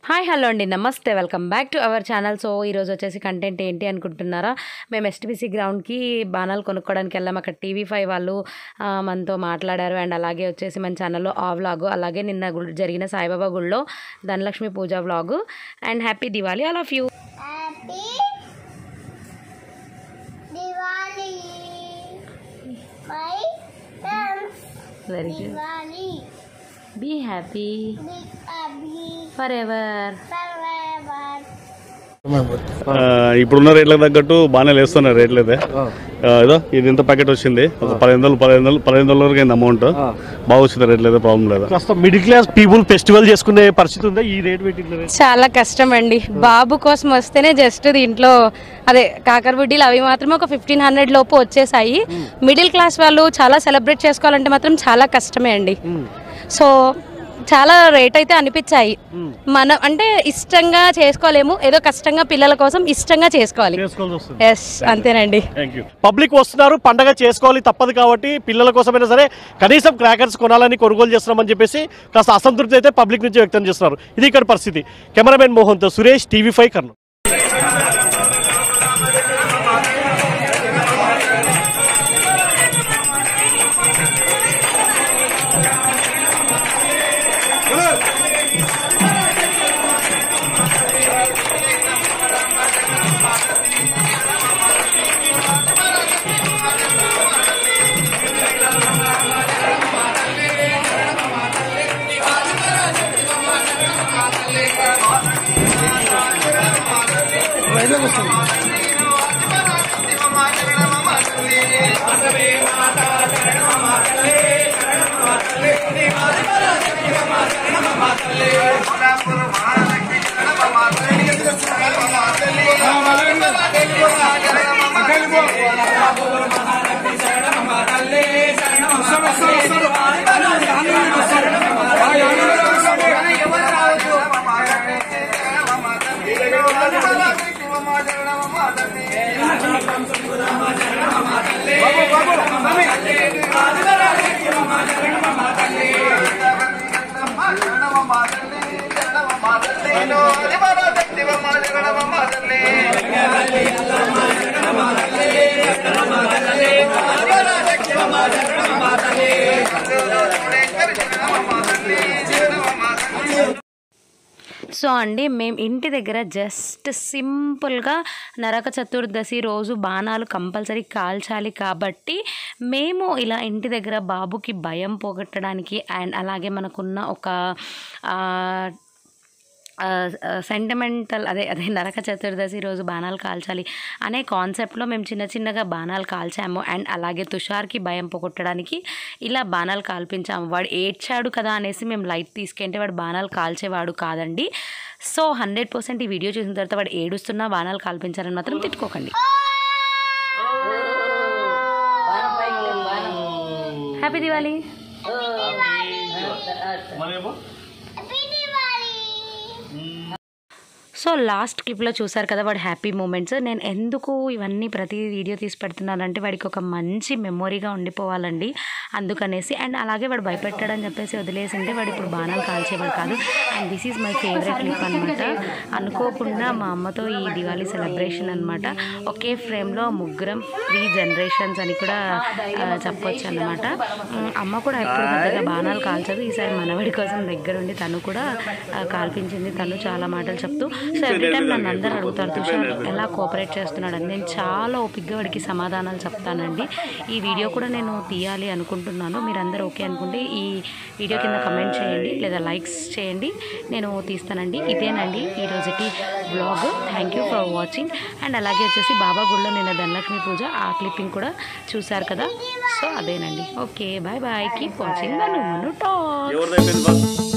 hi hello అండి నమస్తే welcome back to our channel so ఈరోజు వచ్చేసి కంటెంట్ ఏంటి అనుకుంటున్నారా మేము ఎస్టీబీసీ గ్రౌండ్కి బాణాలు కొనుక్కోవడానికి వెళ్ళాం అక్కడ టీవీ ఫైవ్ వాళ్ళు ఆ, మనతో మాట్లాడారు అండ్ అలాగే వచ్చేసి మన ఛానల్లో ఆ వ్లాగ్ అలాగే నిన్న గుడి జరిగిన సాయిబాబా గుడిలో ధనలక్ష్మి పూజ vlog and happy Diwali all of you happy Diwali my friends very good Diwali be happy big happy forever forever ఆ, ఇప్పుడున్న రేట్లకు తగ్గట్టు బాగానే లేస్తున్నారు రేట్లు అయితే ఆ, ఏదో ఇది ఇంత ప్యాకెట్ వచ్చింది ఒక పదిహేను వందలు పదిహేను వందలు పదిహేను వందల వరకు అయింది అమౌంట్ బాగా వచ్చింది రేట్లు అయితే ప్రాబ్లం లేదు కాస్త మిడిల్ క్లాస్ పీపుల్ ఫెస్టివల్ చేసుకునే పరిస్థితి ఉందా ఈ రేట్ పెట్టిన చాలా కష్టం అండి బాబు కోసం వస్తేనే జస్ట్ దీంట్లో అదే కాకరబుడ్డీలు అవి మాత్రమే ఒక ఫిఫ్టీన్ హండ్రెడ్ లోపు వచ్చేసాయి మిడిల్ క్లాస్ వాళ్ళు చాలా సెలబ్రేట్ చేసుకోవాలంటే మాత్రం చాలా కష్టమే అండి సో చాలా రేట్ అయితే అనిపించాయి మనం అంటే ఇష్టంగా చేసుకోలేము ఏదో కష్టంగా పిల్లల కోసం ఇష్టంగా చేసుకోవాలి చేసుకోవాల్సి వస్తుంది ఎస్ అంతేనండి థ్యాంక్ యూ పబ్లిక్ వస్తున్నారు పండగ చేసుకోవాలి తప్పదు కాబట్టి పిల్లల కోసమైనా సరే కనీసం క్రాకర్స్ కొనాలని కొనుగోలు చేస్తున్నామని చెప్పేసి కాస్త అసంతృప్తి అయితే పబ్లిక్ నుంచి వ్యక్తం చేస్తున్నారు ఇది ఇక్కడ పరిస్థితి కెమెరామెన్ మోహన్తో Suresh TV five Kurnool so అండి మేము ఇంటి దగ్గర జస్ట్ సింపుల్గా నరక చతుర్దశి రోజు బాణాలు కంపల్సరీ కాల్చాలి కాబట్టి మేము ఇలా ఇంటి దగ్గర బాబుకి భయం పోగొట్టడానికి అండ్ అలాగే మనకున్న ఒక సెంటిమెంటల్ అదే అదే నరక చతుర్దశి రోజు బాణాలు కాల్చాలి అనే కాన్సెప్ట్లో మేము చిన్న చిన్నగా బాణాలు కాల్చాము అండ్ అలాగే తుషార్కి భయం పోగొట్టడానికి ఇలా బాణాలు కాల్పించాము వాడు ఏడ్చాడు కదా అనేసి మేము లైట్ తీసుకుంటే వాడు బాణాలు కాల్చేవాడు కాదండి సో హండ్రెడ్ పర్సెంట్ ఈ వీడియో చూసిన తర్వాత వాడు ఏడుస్తున్నా బాణాలు కాల్పించారని మాత్రం తిట్టుకోకండి happy Diwali happy Diwali so last క్లిప్లో చూసారు కదా వాడి హ్యాపీ మూమెంట్స్ నేను ఎందుకు ఇవన్నీ ప్రతి వీడియో తీసి పెడుతున్నానంటే వాడికి ఒక మంచి మెమొరీగా ఉండిపోవాలండి అందుకనేసి అండ్ అలాగే వాడు భయపెట్టాడని చెప్పేసి వదిలేసింటే వాడు ఇప్పుడు బాణాలు కాల్చేవాడు కాదు and this is my favourite clip అనమాట అనుకోకుండా మా అమ్మతో ఈ దివాళీ సెలబ్రేషన్ అనమాట ఒకే ఫ్రేమ్లో ముగ్గురం త్రీ జనరేషన్స్ అని కూడా ఆ, చెప్పొచ్చు అనమాట అమ్మ కూడా ఎప్పుడు పెద్దగా బాణాలు కాల్చదు ఈసారి మనవడి కోసం దగ్గరుండి తను కూడా ఆ, కాల్పించింది తను చాలా మాటలు చెప్తూ సో ఎవ్రీ టైం నన్ను అందరూ అడుగుతారు తుషార్ ఎలా కోఆపరేట్ చేస్తున్నాడని నేను చాలా ఓపిక్గా వాడికి సమాధానాలు చెప్తానండి ఈ వీడియో కూడా నేను తీయాలి అనుకుంటున్నాను మీరందరూ ఓకే అనుకుంటే ఈ వీడియో కింద కమెంట్ చేయండి లేదా లైక్స్ చేయండి నేను తీస్తానండి ఇదేనండి ఈ రోజుకి blog thank you for watching and అలాగే వచ్చేసి బాబా గుడిలో నిన్న ధనలక్ష్మి పూజ ఆ క్లిప్పింగ్ కూడా చూశారు కదా సో అదేనండి okay bye bye keep watching Manu Manu talk ఎవరిదైపోయింది బస్